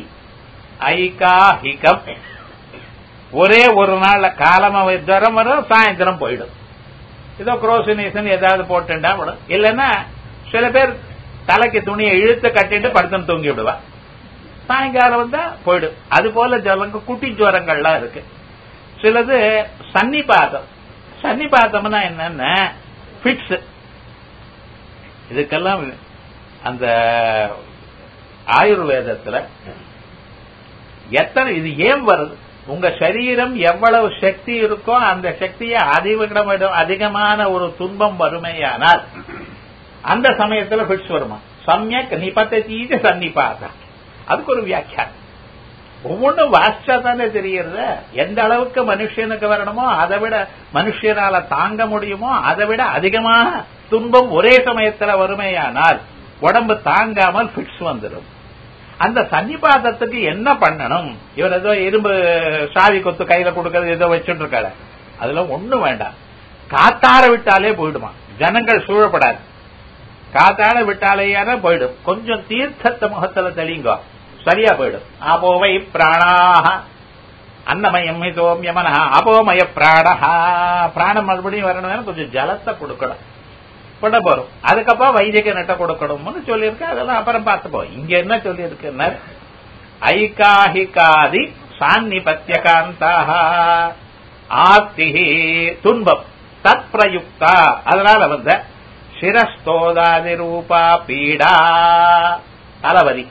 ஐகாஹிகம் ஒரே ஒரு நாள் காலமா ஜரம் வரும் சாயந்தரம் போயிடும் ஏதோ குரோசினேஷன் ஏதாவது போட்டுண்டா விடும் இல்லைன்னா சில பேர் தலைக்கு துணியை இழுத்து கட்டிட்டு படுத்துன்னு தூங்கி விடுவா சாயங்காலம் வந்தா போயிடும் அது போல ஜலங்க குட்டி ஜுவரங்கள்லாம் இருக்கு சிலது சன்னிபாதம் சன்னிபாதம்னா என்னன்னா பிட்ஸ் இதுக்கெல்லாம் அந்த ஆயுர்வேதத்துல எத்தனை இது ஏன் வருது உங்க சரீரம் எவ்வளவு சக்தி இருக்கோ அந்த சக்தியை அதிகம் அதிகமான ஒரு துன்பம் வறுமையானால் அந்த சமயத்துல பிட்ஸ் வருமா சமயக் நிபத்தீத சன்னிபாதா அதுக்கு ஒரு வியாக்கியானம் ஒவ்வொன்றும் வாசிச்சா தானே தெரியறது எந்த அளவுக்கு மனுஷனுக்கு வரணுமோ அதை விட மனுஷனால தாங்க முடியுமோ அதை விட அதிகமான துன்பம் ஒரே சமயத்துல வறுமையானால் உடம்பு தாங்காமல் பிட்ஸ் வந்துடும் அந்த சன்னிபாதத்துக்கு என்ன பண்ணணும் இவர் ஏதோ இரும்பு சாவி கொத்து கையில கொடுக்கறது ஏதோ வச்சுட்டு இருக்காரு அதுல ஒண்ணும் வேண்டாம் காத்தார விட்டாலே போயிடுமா ஜனங்கள் சூழப்படாது காத்தாட விட்டாலேயான போயிடும் கொஞ்சம் தீர்த்தத்த முகத்துல தெளிங்கோ சரியா போயிடும் ஆபோவை பிராணாக அன்னமயம் சோமியமன அபோமய பிராணஹா பிராணம் மறுபடியும் வரணும்னா கொஞ்சம் ஜலத்தை கொடுக்கணும் பண்ண போறோம் அதுக்கப்புறம் வைதிக நட்ட கொடுக்கணும்னு சொல்லியிருக்கு அதெல்லாம் அப்புறம் பார்த்துப்போம் இங்க என்ன சொல்லியிருக்கு ஐகாஹிகாதி சாநிபத்தியகாந்தாக ஆர்த்தி துன்பம் தத் பிரயுக்தா அதனால வந்த சிரஸ்தோதாதி ரூபா பீடா தலவரி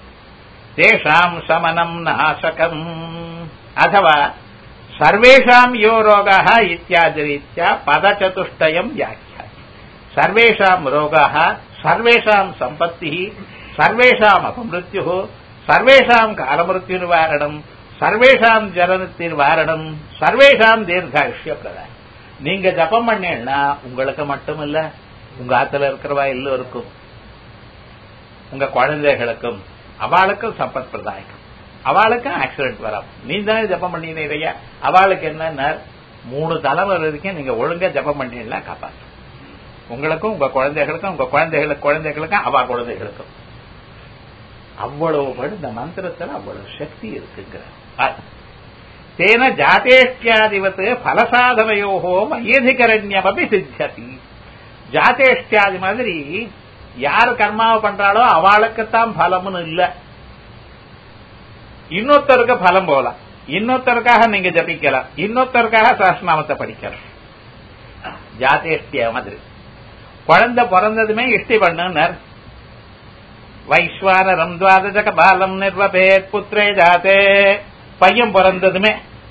தேஷாம் சமனம் நாசகம் அथवा சர்வேஷாம் யோ ரோகா இத்தியாதி ரீத்யா பதச்சதுஷ்டயம் வியாக்கியா சர்வேஷாம் ரோகா சர்வேஷாம் சம்பத்தி சர்வேஷாம் அபமிருத்யு சர்வேஷாம் காலமிருத்யு நிவாரணம் சர்வேஷாம் ஜனனத்தி நிவாரணம் சர்வேஷாம் தீர்காயுஷ்ய பிரதானம் நீங்க ஜபம் பண்ணீங்கன்னா உங்களுக்கு மட்டும் இல்ல உங்க ஆத்துல இருக்கிறவா எல்லோருக்கும் உங்க குழந்தைகளுக்கும் அவளுக்கும் சம்பத் பிரதாயகம் அவளுக்கும் ஆக்சிடென்ட் வராது நீ தானே ஜப்பம் பண்ணினீரையா அவளுக்கு என்ன மூணு தலைவர் வரைக்கும் நீங்க ஒழுங்கா ஜப்பம் பண்ணீங்கன்னா காப்பாற்று உங்களுக்கும் உங்க குழந்தைகளுக்கும் உங்க குழந்தைகளுக்கு குழந்தைகளுக்கும் அவ குழந்தைகளுக்கும் அவ்வளவு படு இந்த மந்திரத்துல அவ்வளவு சக்தி இருக்குங்கிற தேன ஜாத்தேஷ்டியாதிவத்து பலசாதனையோகோ மயதிகரண்யமபி சித்தியதி ஜாத்தேஷ்டியாதி மாதிரி யாரு கர்மாவை பண்றாளோ அவளுக்குத்தான் பலம்னு இல்ல இன்னொருத்தருக்கு பலம் போகலாம் இன்னொருத்தருக்காக நீங்க ஜபிக்கலாம் இன்னொருத்தருக்காக சஹஸ்நாமத்தை படிக்கலாம் ஜாத்தேஷ்டிய மாதிரி குழந்தை பிறந்ததுமே இஷ்டி பண்ணுனர் வைஸ்வானரம் துவாதஜக பாலம் நிர்வபேத் புத்திரே ஜாத்தே பையன் பிறந்ததுமே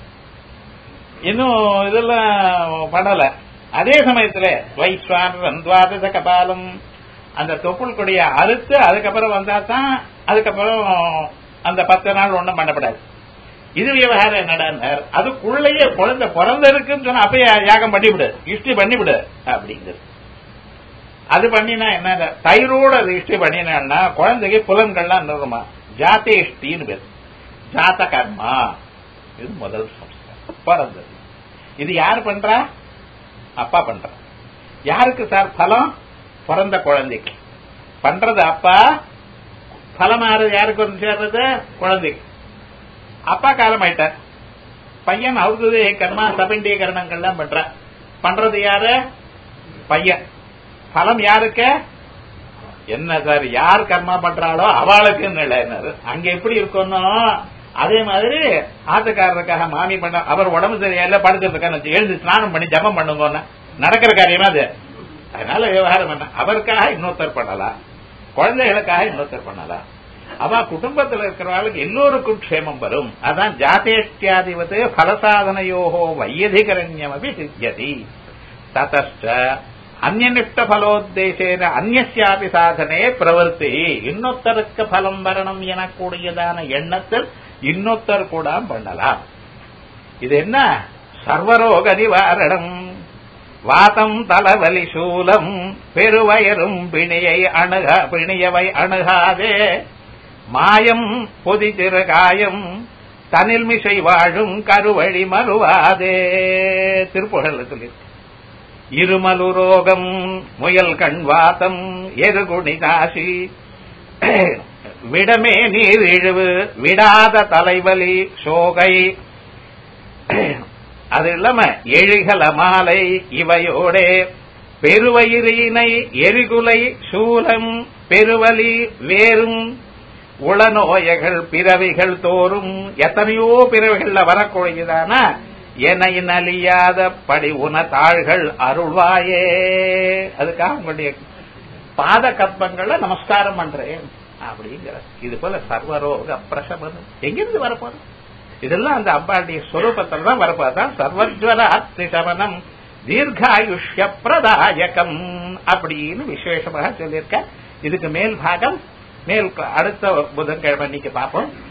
இன்னும் இதெல்லாம் பண்ணல அதே சமயத்துல வைஸ்வானரம் துவாதஜ கபாலம் அந்த தொப்புள் கொடிய அறுத்து அதுக்கப்புறம் வந்தா தான் அதுக்கப்புறம் அந்த பத்து நாள் ஒண்ணும் பண்ணப்படாது இது விவகாரம் என்னடான்னார் அதுக்குள்ளேயே குழந்தை பிறந்திருக்குன்னு சொன்னா அப்பயே யாகம் பண்ணிவிடு இஷ்டி பண்ணிவிடு அப்படிங்கிறது அது பண்ணினா என்ன தயிரோட அது இஷ்டி பண்ணினா குழந்தைக்கு புலன்கள்லாம் நிறுமா ஜாத்தேஷ்டின்னு பேர் ஜாத்த கர்மா இது முதல் சம்ஸ்காரம் பிறந்தது இது யார் பண்றா அப்பா பண்ற யாருக்கு சார் பலம் பிறந்த குழந்தைக்கு பண்றது அப்பா பலம் யாருக்கு வந்து சேர்றது குழந்தைக்கு அப்பா காலமாயிட்டார் பையன் அவருக்கு கர்மா சபண்டீகரணங்கள்லாம் பண்ற பண்றது யாரு பையன் பலம் யாருக்கு என்ன சார் யார் கர்மா பண்றாளோ அவளுக்கு நிலையினர் அங்க எப்படி இருக்கணும் அதே மாதிரி ஆத்துக்காரருக்காக மாமி பண்ண அவர் உடம்பு சரியில்லை படுக்கிறதுக்கான எழுந்து ஸ்நானம் பண்ணி ஜபம் பண்ணுங்க நடக்கிற காரியமா அது அதனால விவகாரம் என்ன அவருக்காக இன்னொருத்தர் பண்ணலாம் குழந்தைகளுக்காக இன்னொருத்தர் பண்ணலாம் அவ குடும்பத்தில் இருக்கிறவர்களுக்கு எல்லோருக்கும் க்ஷேமம் வரும் அதான் ஜாதேஷ்டியாதிபத்து பலசாதனையோகோ வையதிகரண்யமபி சித்தியதி ததச்ச அந்நிஷ்ட பலோத்தேசேன அந்நியாபி சாதனே பிரவர்த்தி இன்னொருத்தருக்கு பலம் வரணும் எனக்கூடியதான எண்ணத்தில் இன்னொருத்தர் கூட பண்ணலாம் இது என்ன சர்வரோக நிவாரணம் வாதம் தலைவலி சூலம் பெருவயரும் பிணியை அணுக பிணியவை அணுகாதே மாயம் பொதி திருகாயம் தனில் மிசை வாழும் கருவழி மறுவாதே திருப்புகழத்தில் இருமலு ரோகம் முயல் கண் வாதம் எருகுணி நாசி விடமே நீர் இழிவு விடாத தலைவலி சோகை அது இல்லாம எழிகல மாலை இவையோடே பெருவயிரினை எரிகுலை சூலம் பெருவலி வேறும் உளநோயகள் பிறவிகள் தோறும் எத்தனையோ பிறவிகள்ல வரக்கூடியதான என நலியாத படி உன தாள்கள் அருள்வாயே அதுக்காக உங்களுடைய பாத கற்பங்களை நமஸ்காரம் பண்றேன் அப்படிங்கிற இது போல சர்வரோக பிரசமனம் எங்கிருந்து வரப்போறது இதெல்லாம் அந்த அம்பாளுடைய ஸ்வரூபத்தில் தான் வரப்போதான் சர்வஜ்வர அத்திசமனம் தீர்காயுஷ்ய பிரதாயகம் அப்படின்னு விசேஷமாக சொல்லியிருக்க இதுக்கு மேல் பாகம் மேல் அடுத்த புதன்கிழமை இன்னைக்கு பார்ப்போம்